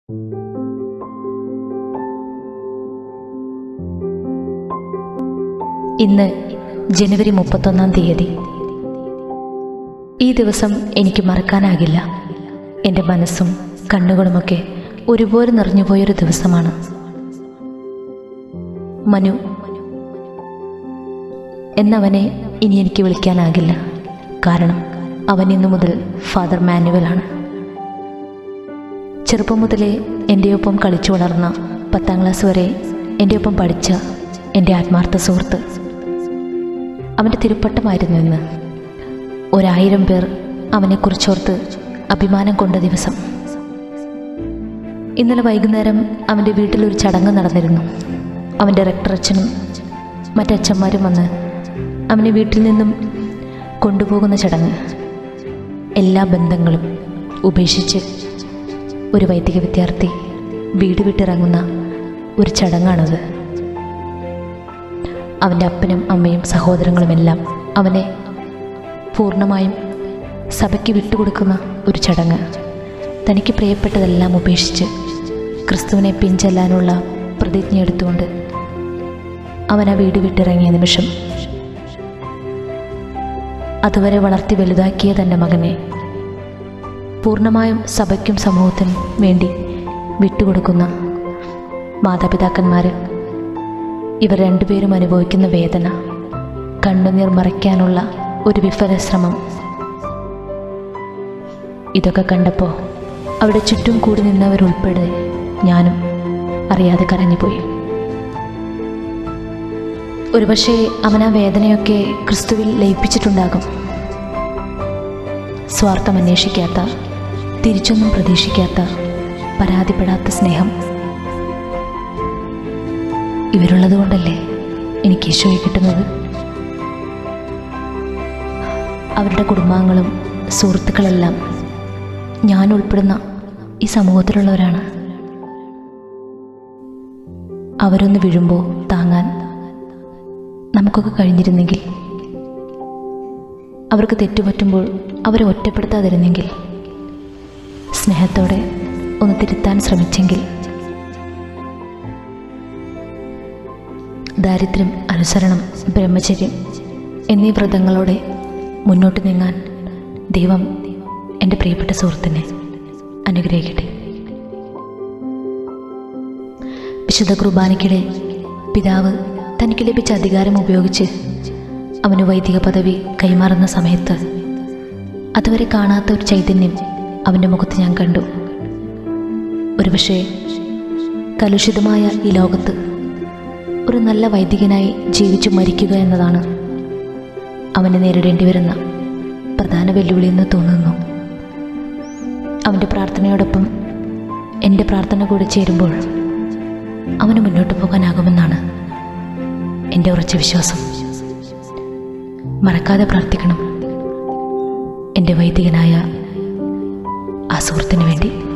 ഇന്ന് ജനുവരി മുപ്പത്തൊന്നാം തീയതി ഈ ദിവസം എനിക്ക് മറക്കാനാകില്ല എൻ്റെ മനസ്സും കണ്ണുകളുമൊക്കെ ഒരുപോലെ നിറഞ്ഞുപോയൊരു ദിവസമാണ് മനു എന്നവനെ ഇനി എനിക്ക് വിളിക്കാനാകില്ല കാരണം അവൻ ഇന്നു മുതൽ ഫാദർ മാനുവലാണ് ചെറുപ്പം മുതലേ എൻ്റെ ഒപ്പം കളിച്ചു വളർന്ന പത്താം ക്ലാസ് വരെ എൻ്റെ ഒപ്പം പഠിച്ച എൻ്റെ ആത്മാർത്ഥ സുഹൃത്ത് അവൻ്റെ തിരുപ്പട്ടമായിരുന്നു ഇന്ന് ഒരായിരം പേർ അവനെക്കുറിച്ചോർത്ത് അഭിമാനം കൊണ്ട ദിവസം ഇന്നലെ വൈകുന്നേരം അവൻ്റെ വീട്ടിലൊരു ചടങ്ങ് നടന്നിരുന്നു അവൻ്റെ റെക്ടറച്ഛനും മറ്റച്ഛന്മാരും വന്ന് അവനെ വീട്ടിൽ നിന്നും കൊണ്ടുപോകുന്ന ചടങ്ങ് എല്ലാ ബന്ധങ്ങളും ഉപേക്ഷിച്ച് ഒരു വൈദിക വിദ്യാർത്ഥി വീട് വിട്ടിറങ്ങുന്ന ഒരു ചടങ്ങാണത് അവൻ്റെ അപ്പനും അമ്മയും സഹോദരങ്ങളുമെല്ലാം അവനെ പൂർണ്ണമായും സഭയ്ക്ക് വിട്ടുകൊടുക്കുന്ന ഒരു ചടങ്ങ് തനിക്ക് പ്രിയപ്പെട്ടതെല്ലാം ഉപേക്ഷിച്ച് ക്രിസ്തുവിനെ പിഞ്ചെല്ലാനുള്ള പ്രതിജ്ഞ എടുത്തുകൊണ്ട് അവൻ ആ വീട് വിട്ടിറങ്ങിയ നിമിഷം അതുവരെ വളർത്തി വലുതാക്കിയ തൻ്റെ മകനെ പൂർണ്ണമായും സഭയ്ക്കും സമൂഹത്തിനും വേണ്ടി വിട്ടുകൊടുക്കുന്ന മാതാപിതാക്കന്മാർ ഇവർ രണ്ടുപേരും അനുഭവിക്കുന്ന വേദന കണ്ണുനീർ മറയ്ക്കാനുള്ള ഒരു വിഫല ശ്രമം ഇതൊക്കെ കണ്ടപ്പോൾ അവിടെ ചുറ്റും കൂടി നിന്നവരുൾപ്പെടെ ഞാനും അറിയാതെ കരഞ്ഞുപോയി ഒരുപക്ഷെ അവൻ ആ വേദനയൊക്കെ ക്രിസ്തുവിൽ ലയിപ്പിച്ചിട്ടുണ്ടാകും സ്വാർത്ഥം അന്വേഷിക്കാത്ത തിരിച്ചൊന്നും പ്രതീക്ഷിക്കാത്ത പരാതിപ്പെടാത്ത സ്നേഹം ഇവരുള്ളത് കൊണ്ടല്ലേ എനിക്ക് ഈശോയെ കിട്ടുന്നത് അവരുടെ കുടുംബാംഗങ്ങളും സുഹൃത്തുക്കളെല്ലാം ഞാൻ ഉൾപ്പെടുന്ന ഈ സമൂഹത്തിലുള്ളവരാണ് അവരൊന്ന് വീഴുമ്പോൾ താങ്ങാൻ നമുക്കൊക്കെ കഴിഞ്ഞിരുന്നെങ്കിൽ അവർക്ക് തെറ്റുപറ്റുമ്പോൾ അവരെ ഒറ്റപ്പെടുത്താതിരുന്നെങ്കിൽ സ്നേഹത്തോടെ ഒന്ന് തിരുത്താൻ ശ്രമിച്ചെങ്കിൽ ദാരിദ്ര്യം അനുസരണം ബ്രഹ്മചര്യം എന്നീ വ്രതങ്ങളോടെ മുന്നോട്ട് നീങ്ങാൻ ദൈവം എൻ്റെ പ്രിയപ്പെട്ട സുഹൃത്തിനെ അനുഗ്രഹിക്കട്ടെ വിശുദ്ധ കുർബാനയ്ക്കിടെ പിതാവ് തനിക്ക് ലഭിച്ച അധികാരം ഉപയോഗിച്ച് അവന് വൈദിക പദവി കൈമാറുന്ന സമയത്ത് അതുവരെ കാണാത്ത ഒരു ചൈതന്യം അവൻ്റെ മുഖത്ത് ഞാൻ കണ്ടു ഒരുപക്ഷെ കലുഷിതമായ ഈ ലോകത്ത് ഒരു നല്ല വൈദികനായി ജീവിച്ചു മരിക്കുക എന്നതാണ് അവന് നേരിടേണ്ടി വരുന്ന പ്രധാന വെല്ലുവിളി എന്ന് തോന്നുന്നു അവൻ്റെ പ്രാർത്ഥനയോടൊപ്പം എൻ്റെ പ്രാർത്ഥന കൂടി ചേരുമ്പോൾ അവന് മുന്നോട്ട് പോകാനാകുമെന്നാണ് എൻ്റെ ഉറച്ച വിശ്വാസം മറക്കാതെ പ്രാർത്ഥിക്കണം എൻ്റെ വൈദികനായ ആ സുഹൃത്തിന് വേണ്ടി